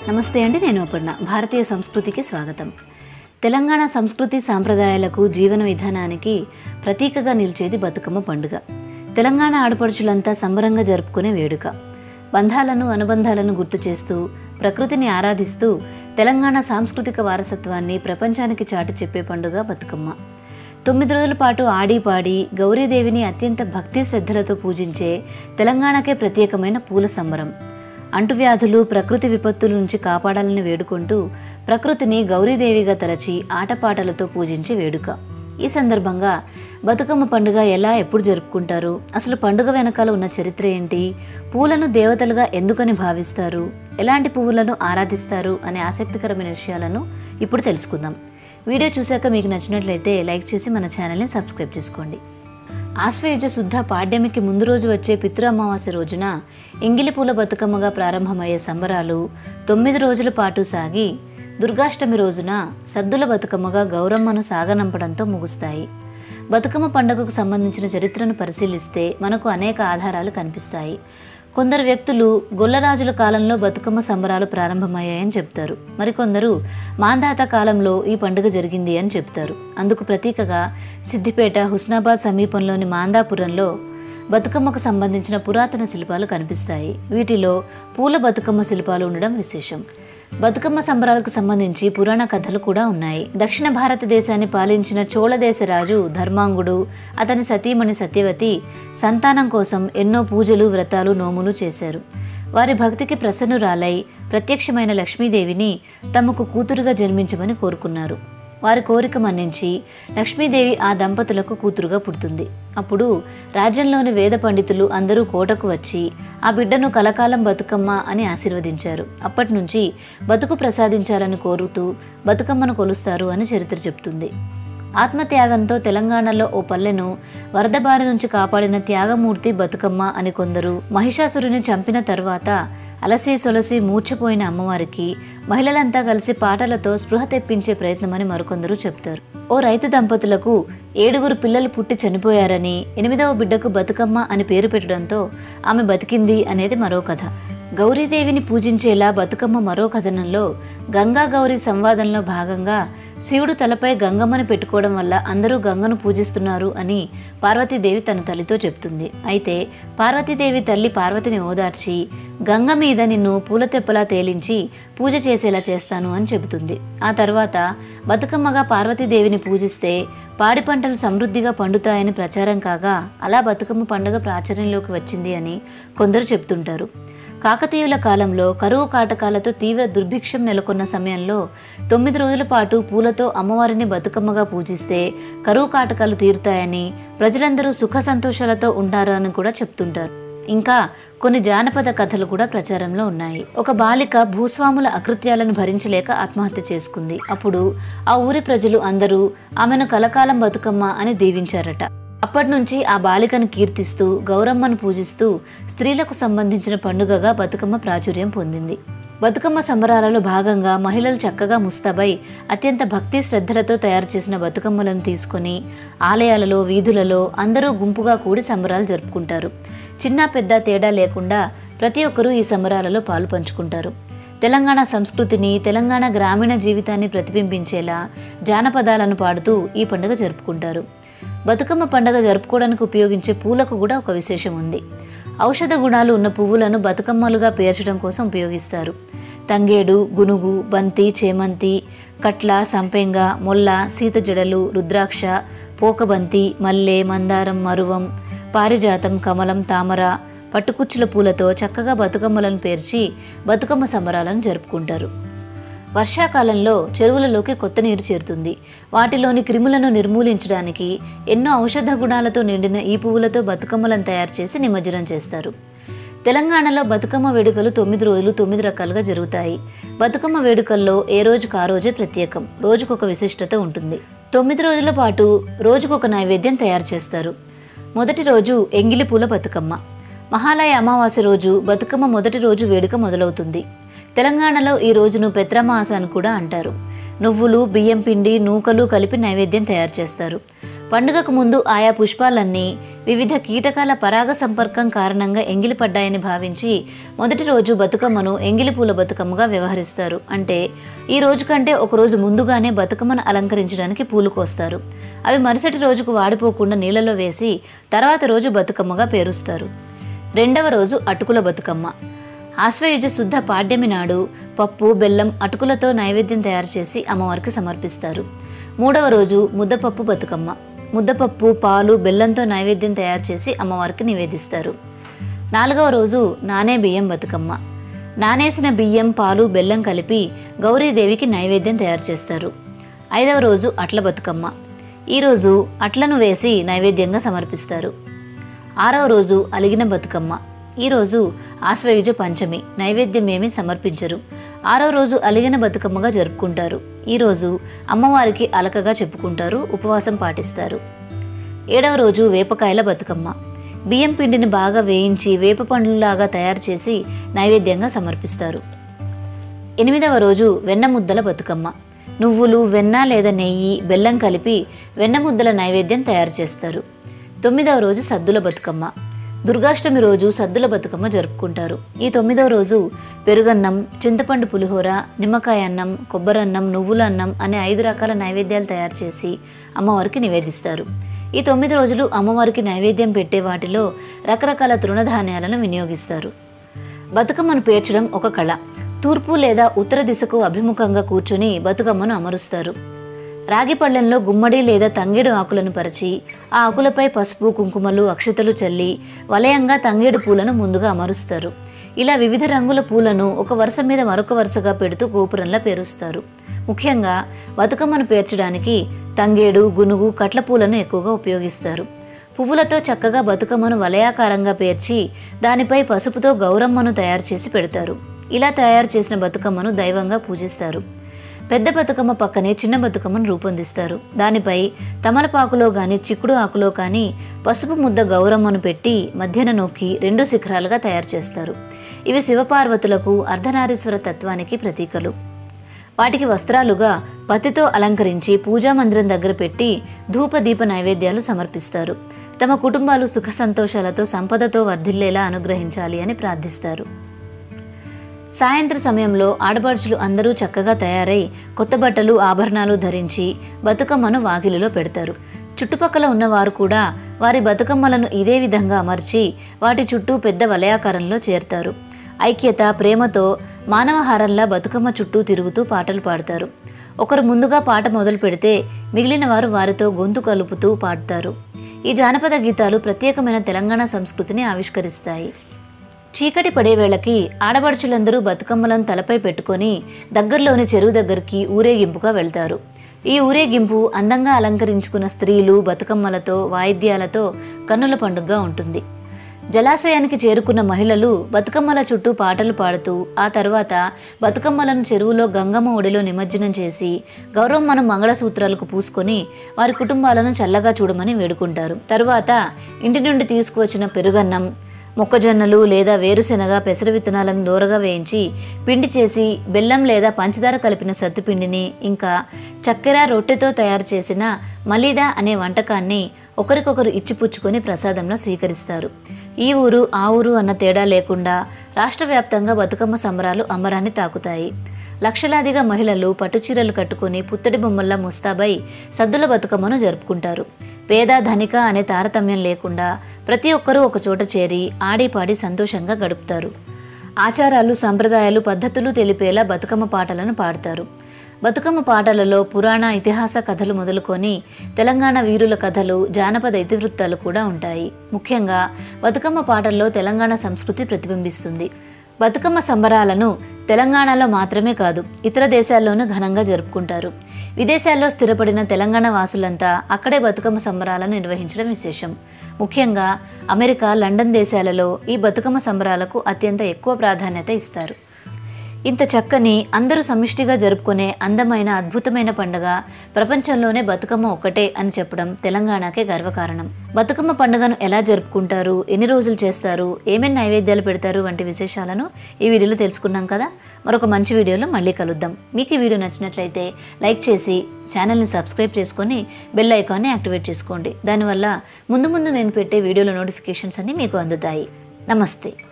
నమస్తే అండి నేను అపర్ణ భారతీయ సంస్కృతికి స్వాగతం తెలంగాణ సంస్కృతి సాంప్రదాయాలకు జీవన విధానానికి ప్రతీకగా నిలిచేది బతుకమ్మ పండుగ తెలంగాణ ఆడపడుచులంతా సంబరంగా జరుపుకునే వేడుక బంధాలను అనుబంధాలను గుర్తు చేస్తూ ప్రకృతిని ఆరాధిస్తూ తెలంగాణ సాంస్కృతిక వారసత్వాన్ని ప్రపంచానికి చాటి చెప్పే పండుగ బతుకమ్మ తొమ్మిది రోజుల పాటు ఆడి పాడి గౌరీదేవిని అత్యంత భక్తి శ్రద్ధలతో పూజించే తెలంగాణకే ప్రత్యేకమైన పూల సంబరం అంటువ్యాధులు ప్రకృతి విపత్తుల నుంచి కాపాడాలని వేడుకుంటూ ప్రకృతిని గౌరీదేవిగా తలచి ఆటపాటలతో పూజించే వేడుక ఈ సందర్భంగా బతుకమ్మ పండుగ ఎలా ఎప్పుడు జరుపుకుంటారు అసలు పండుగ వెనకాల ఉన్న చరిత్ర ఏంటి పూలను దేవతలుగా ఎందుకని భావిస్తారు ఎలాంటి పువ్వులను ఆరాధిస్తారు అనే ఆసక్తికరమైన విషయాలను ఇప్పుడు తెలుసుకుందాం వీడియో చూశాక మీకు నచ్చినట్లయితే లైక్ చేసి మన ఛానల్ని సబ్స్క్రైబ్ చేసుకోండి ఆశ్వయుజ శుద్ధ పాడ్యమికి ముందు రోజు వచ్చే పితృ అమావాస్య రోజున ఎంగిలి పూల బతుకమ్మగా ప్రారంభమయ్యే సంబరాలు తొమ్మిది రోజుల పాటు సాగి దుర్గాష్టమి రోజున సద్దుల బతుకమ్మగా గౌరమ్మను సాగనంపడంతో ముగుస్తాయి బతుకమ్మ పండుగకు సంబంధించిన చరిత్రను పరిశీలిస్తే మనకు అనేక ఆధారాలు కనిపిస్తాయి కొందరు వ్యక్తులు గొల్లరాజుల కాలంలో బతుకమ్మ సంబరాలు ప్రారంభమయ్యాయని చెప్తారు మరికొందరు మాంధాత కాలంలో ఈ పండుగ జరిగింది అని చెప్తారు అందుకు ప్రతీకగా సిద్దిపేట హుస్నాబాద్ సమీపంలోని మాందాపురంలో బతుకమ్మకు సంబంధించిన పురాతన శిల్పాలు కనిపిస్తాయి వీటిలో పూల బతుకమ్మ శిల్పాలు ఉండడం విశేషం బతుకమ్మ సంబరాలకు సంబంధించి పురాణ కథలు కూడా ఉన్నాయి దక్షిణ భారతదేశాన్ని పాలించిన చోళదేశ రాజు ధర్మాంగుడు అతని సతీమణి సత్యవతి సంతానం కోసం ఎన్నో పూజలు వ్రతాలు నోములు చేశారు వారి భక్తికి ప్రసన్నురాలై ప్రత్యక్షమైన లక్ష్మీదేవిని తమకు కూతురుగా జన్మించమని కోరుకున్నారు వారి కోరిక మన్నించి లక్ష్మీదేవి ఆ దంపతులకు కూతురుగా పుడుతుంది అప్పుడు రాజ్యంలోని వేద పండితులు అందరూ కోటకు వచ్చి ఆ బిడ్డను కలకాలం బతుకమ్మ అని ఆశీర్వదించారు అప్పటి నుంచి బతుకు ప్రసాదించాలని కోరుతూ బతుకమ్మను కొలుస్తారు అని చరిత్ర చెప్తుంది ఆత్మత్యాగంతో తెలంగాణలో ఓ పల్లెను వరద బారి నుంచి కాపాడిన త్యాగమూర్తి బతుకమ్మ అని కొందరు మహిషాసురుని చంపిన తరువాత అలసి సొలసి మూర్ఛపోయిన అమ్మవారికి మహిళలంతా కలిసి పాటలతో స్పృహ తెప్పించే ప్రయత్నమని మరికొందరు చెప్తారు ఓ రైతు దంపతులకు ఏడుగురు పిల్లలు పుట్టి చనిపోయారని ఎనిమిదవ బిడ్డకు బతుకమ్మ అని పేరు పెట్టడంతో ఆమె బతికింది అనేది మరో కథ గౌరీదేవిని పూజించేలా బతుకమ్మ మరో కథనంలో గంగా గౌరీ సంవాదంలో భాగంగా శివుడు తలపై గంగమ్మని పెట్టుకోవడం వల్ల అందరూ గంగను పూజిస్తున్నారు అని పార్వతీదేవి తన తల్లితో చెప్తుంది అయితే పార్వతీదేవి తల్లి పార్వతిని ఓదార్చి గంగ మీద నిన్ను పూలతెప్పలా తేలించి పూజ చేసేలా చేస్తాను అని చెబుతుంది ఆ తర్వాత బతుకమ్మగా పార్వతీదేవిని పూజిస్తే పాడి పంటలు సమృద్ధిగా పండుతాయని ప్రచారం కాగా అలా బతుకమ్మ పండుగ ప్రాచుర్యంలోకి వచ్చింది అని కొందరు చెప్తుంటారు కాకతీయుల కాలంలో కరువు కాటకాలతో తీవ్ర దుర్భిక్షం నెలకొన్న సమయంలో తొమ్మిది రోజుల పాటు పూలతో అమ్మవారిని బతుకమ్మగా పూజిస్తే కరువు కాటకాలు తీరుతాయని ప్రజలందరూ సుఖ సంతోషాలతో ఉంటారు అని కూడా చెప్తుంటారు ఇంకా కొన్ని జానపద కథలు కూడా ప్రచారంలో ఉన్నాయి ఒక బాలిక భూస్వాముల అకృత్యాలను భరించలేక ఆత్మహత్య చేసుకుంది అప్పుడు ఆ ఊరి ప్రజలు అందరూ ఆమెను కలకాలం బతుకమ్మ అని దీవించారట అప్పటి నుంచి ఆ బాలికను కీర్తిస్తూ గౌరమ్మను పూజిస్తూ స్త్రీలకు సంబంధించిన పండుగగా బతుకమ్మ ప్రాచుర్యం పొందింది బతుకమ్మ సంబరాలలో భాగంగా మహిళలు చక్కగా ముస్తాబై అత్యంత భక్తి శ్రద్ధలతో తయారు చేసిన బతుకమ్మలను తీసుకొని ఆలయాలలో వీధులలో అందరూ గుంపుగా కూడి సంబరాలు జరుపుకుంటారు చిన్న పెద్ద తేడా లేకుండా ప్రతి ఒక్కరూ ఈ సంబరాలలో పాలు పంచుకుంటారు తెలంగాణ సంస్కృతిని తెలంగాణ గ్రామీణ జీవితాన్ని ప్రతిబింబించేలా జానపదాలను పాడుతూ ఈ పండుగ జరుపుకుంటారు బతుకమ్మ పండుగ జరుపుకోవడానికి ఉపయోగించే పూలకు కూడా ఒక విశేషం ఉంది ఔషధ గుణాలు ఉన్న పువ్వులను బతుకమ్మలుగా పేర్చడం కోసం ఉపయోగిస్తారు తంగేడు గునుగు బంతి చేమంతి కట్ల సంపెంగ మొల్ల సీత జడలు రుద్రాక్ష పోకబంతి మల్లె మందారం మరువం పారిజాతం కమలం తామర పట్టుకుచ్చుల పూలతో చక్కగా బతుకమ్మలను పేర్చి బతుకమ్మ సంబరాలను జరుపుకుంటారు వర్షాకాలంలో చెరువులలోకి కొత్త నీరు చేరుతుంది వాటిలోని క్రిములను నిర్మూలించడానికి ఎన్నో ఔషధ గుణాలతో నిండిన ఈ పువ్వులతో బతుకమ్మలను తయారు చేసి నిమజ్జనం చేస్తారు తెలంగాణలో బతుకమ్మ వేడుకలు తొమ్మిది రోజులు తొమ్మిది రకాలుగా జరుగుతాయి బతుకమ్మ వేడుకల్లో ఏ రోజుకు ఆ రోజే ప్రత్యేకం రోజుకొక విశిష్టత ఉంటుంది తొమ్మిది రోజుల పాటు రోజుకొక నైవేద్యం తయారు చేస్తారు మొదటి రోజు ఎంగిలి పూల బతుకమ్మ మహాలయ అమావాస్య రోజు బతుకమ్మ మొదటి రోజు వేడుక మొదలవుతుంది తెలంగాణలో ఈ రోజును పెత్రమాస అని కూడా అంటారు నువ్వులు బియ్యం పిండి నూకలు కలిపి నైవేద్యం తయారు చేస్తారు పండుగకు ముందు ఆయా పుష్పాలన్నీ వివిధ కీటకాల పరాగ సంపర్కం కారణంగా ఎంగిలిపడ్డాయని భావించి మొదటి రోజు బతుకమ్మను ఎంగిలి పూల బతుకమ్మగా వ్యవహరిస్తారు అంటే ఈ రోజు కంటే ఒక రోజు ముందుగానే బతుకమ్మను అలంకరించడానికి పూలు కోస్తారు అవి మరుసటి రోజుకు వాడిపోకుండా నీళ్ళలో వేసి తర్వాత రోజు బతుకమ్మగా పేరుస్తారు రెండవ రోజు అటుకుల బతుకమ్మ ఆశ్వయుజ శుద్ధ పాడ్యమి నాడు పప్పు బెల్లం అటుకులతో నైవేద్యం తయారు చేసి అమ్మవారికి సమర్పిస్తారు మూడవ రోజు ముద్దపప్పు బతుకమ్మ ముద్దపప్పు పాలు బెల్లంతో నైవేద్యం తయారు చేసి అమ్మవారికి నివేదిస్తారు నాలుగవ రోజు నానే బియ్యం బతుకమ్మ నానేసిన బియ్యం పాలు బెల్లం కలిపి గౌరీదేవికి నైవేద్యం తయారు చేస్తారు ఐదవ రోజు అట్ల బతుకమ్మ ఈరోజు అట్లను వేసి నైవేద్యంగా సమర్పిస్తారు ఆరవ రోజు అలిగిన బతుకమ్మ ఈరోజు ఆశ్వయుజ పంచమి నైవేద్యం ఏమీ సమర్పించరు ఆరవ రోజు అలిగిన బతుకమ్మగా జరుపుకుంటారు ఈరోజు అమ్మవారికి అలకగా చెప్పుకుంటారు ఉపవాసం పాటిస్తారు ఏడవ రోజు వేపకాయల బతుకమ్మ బియ్యం పిండిని బాగా వేయించి వేప పండ్లలాగా తయారు చేసి నైవేద్యంగా సమర్పిస్తారు ఎనిమిదవ రోజు వెన్న ముద్దల బతుకమ్మ నువ్వులు వెన్న లేదా నెయ్యి బెల్లం కలిపి వెన్న ముద్దల నైవేద్యం తయారు చేస్తారు తొమ్మిదవ రోజు సద్దుల బతుకమ్మ దుర్గాష్టమి రోజు సద్దుల బతుకమ్మ జరుపుకుంటారు ఈ తొమ్మిదవ రోజు పెరుగన్నం చింతపండు పులిహోర నిమ్మకాయ అన్నం కొబ్బరన్నం నువ్వుల అన్నం అనే ఐదు రకాల నైవేద్యాలు తయారు చేసి అమ్మవారికి నివేదిస్తారు ఈ తొమ్మిది రోజులు అమ్మవారికి నైవేద్యం పెట్టే వాటిలో రకరకాల తృణధాన్యాలను వినియోగిస్తారు బతుకమ్మను పేర్చడం ఒక కళ తూర్పు లేదా ఉత్తర దిశకు అభిముఖంగా కూర్చుని బతుకమ్మను అమరుస్తారు రాగి పళ్ళెంలో గుమ్మడి లేదా తంగేడు ఆకులను పరిచి ఆ ఆకులపై పసుపు కుంకుమలు అక్షతలు చల్లి వలయంగా తంగేడు పూలను ముందుగా అమరుస్తారు ఇలా వివిధ రంగుల పూలను ఒక వరుస మీద మరొక వరుసగా పెడుతూ గోపురంలా పేరుస్తారు ముఖ్యంగా బతుకమ్మను పేర్చడానికి తంగేడు గునుగు కట్ల పూలను ఎక్కువగా ఉపయోగిస్తారు పువ్వులతో చక్కగా బతుకమ్మను వలయాకారంగా పేర్చి దానిపై పసుపుతో గౌరమ్మను తయారు చేసి పెడతారు ఇలా తయారు చేసిన బతుకమ్మను దైవంగా పూజిస్తారు పెద్ద బతుకమ్మ పక్కనే చిన్న బతుకమ్మను రూపొందిస్తారు దానిపై తమలపాకులో గాని చిక్కుడు ఆకులో కానీ పసుపు ముద్ద గౌరమ్మను పెట్టి మధ్యన నొక్కి రెండు శిఖరాలుగా తయారు చేస్తారు ఇవి శివపార్వతులకు అర్ధనారీశ్వర తత్వానికి ప్రతీకలు వాటికి వస్త్రాలుగా పత్తితో అలంకరించి పూజా మందిరం దగ్గర పెట్టి ధూప దీప నైవేద్యాలు సమర్పిస్తారు తమ కుటుంబాలు సుఖ సంతోషాలతో సంపదతో వర్ధిల్లేలా అనుగ్రహించాలి అని ప్రార్థిస్తారు సాయంత్ర సమయంలో ఆడపడుచులు అందరూ చక్కగా తయారై కొత్త బట్టలు ఆభరణాలు ధరించి బతుకమ్మను వాకిలిలో పెడతారు చుట్టుపక్కల ఉన్నవారు కూడా వారి బతుకమ్మలను ఇదే విధంగా అమర్చి వాటి చుట్టూ పెద్ద వలయాకారంలో చేరుతారు ఐక్యత ప్రేమతో మానవహారంలా బతుకమ్మ చుట్టూ తిరుగుతూ పాటలు పాడతారు ఒకరు ముందుగా పాట మొదలు పెడితే మిగిలిన వారు వారితో గొంతు కలుపుతూ పాడతారు ఈ జానపద గీతాలు ప్రత్యేకమైన తెలంగాణ సంస్కృతిని ఆవిష్కరిస్తాయి చీకటి పడే వేళకి ఆడపడుచులందరూ బతుకమ్మలను తలపై పెట్టుకొని దగ్గరలోని చెరువు దగ్గరికి ఊరేగింపుగా వెళ్తారు ఈ ఊరేగింపు అందంగా అలంకరించుకున్న స్త్రీలు బతుకమ్మలతో వాయిద్యాలతో కన్నుల పండుగగా ఉంటుంది జలాశయానికి చేరుకున్న మహిళలు బతుకమ్మల చుట్టూ పాటలు పాడుతూ ఆ తర్వాత బతుకమ్మలను చెరువులో గంగమ్మ ఒడిలో నిమజ్జనం చేసి గౌరమ్మను మంగళసూత్రాలకు పూసుకొని వారి కుటుంబాలను చల్లగా చూడమని వేడుకుంటారు తరువాత ఇంటి నుండి తీసుకువచ్చిన పెరుగన్నం మొక్కజొన్నలు లేదా వేరుశెనగ పెసర విత్తనాలను దూరగా వేయించి పిండి చేసి బెల్లం లేదా పంచదార కలిపిన సత్తుపిండిని ఇంకా చక్కెర రొట్టెతో తయారు చేసిన మలీదా అనే వంటకాన్ని ఒకరికొకరు ఇచ్చిపుచ్చుకొని ప్రసాదంలో స్వీకరిస్తారు ఈ ఊరు ఆ ఊరు అన్న తేడా లేకుండా రాష్ట్ర వ్యాప్తంగా బతుకమ్మ సంబరాలు అమరాన్ని తాకుతాయి లక్షలాదిగా మహిళలు పట్టుచీరలు కట్టుకొని పుత్తడి బొమ్మల్లా ముస్తాబై సద్దుల బతుకమ్మను జరుపుకుంటారు పేద ధనిక అనే తారతమ్యం లేకుండా ప్రతి ఒక్కరూ ఒక చోట చేరి ఆడిపాడి సంతోషంగా గడుపుతారు ఆచారాలు సంప్రదాయాలు పద్ధతులు తెలిపేలా బతుకమ్మ పాటలను పాడతారు బతుకమ్మ పాటలలో పురాణ ఇతిహాస కథలు మొదలుకొని తెలంగాణ వీరుల కథలు జానపద ఇతివృత్తాలు కూడా ఉంటాయి ముఖ్యంగా బతుకమ్మ పాటల్లో తెలంగాణ సంస్కృతి ప్రతిబింబిస్తుంది బతుకమ్మ సంబరాలను తెలంగాణలో మాత్రమే కాదు ఇతర దేశాల్లోనూ ఘనంగా జరుపుకుంటారు విదేశాల్లో స్థిరపడిన తెలంగాణ వాసులంతా అక్కడే బతుకమ్మ సంబరాలను నిర్వహించడం విశేషం ముఖ్యంగా అమెరికా లండన్ దేశాలలో ఈ బతుకమ్మ సంబరాలకు అత్యంత ఎక్కువ ప్రాధాన్యత ఇస్తారు ఇంత చక్కని అందరూ సమిష్టిగా జరుపుకునే అందమైన అద్భుతమైన పండుగ ప్రపంచంలోనే బతుకమ్మ ఒక్కటే అని చెప్పడం తెలంగాణకే గర్వకారణం బతుకమ్మ పండుగను ఎలా జరుపుకుంటారు ఎన్ని రోజులు చేస్తారు ఏమేమి నైవేద్యాలు పెడతారు వంటి విశేషాలను ఈ వీడియోలో తెలుసుకున్నాం కదా మరొక మంచి వీడియోలో మళ్ళీ కలుద్దాం మీకు ఈ వీడియో నచ్చినట్లయితే లైక్ చేసి ఛానల్ని సబ్స్క్రైబ్ చేసుకొని బెల్ ఐకాన్ని యాక్టివేట్ చేసుకోండి దానివల్ల ముందు ముందు నేను పెట్టే వీడియోల నోటిఫికేషన్స్ అన్నీ మీకు అందుతాయి నమస్తే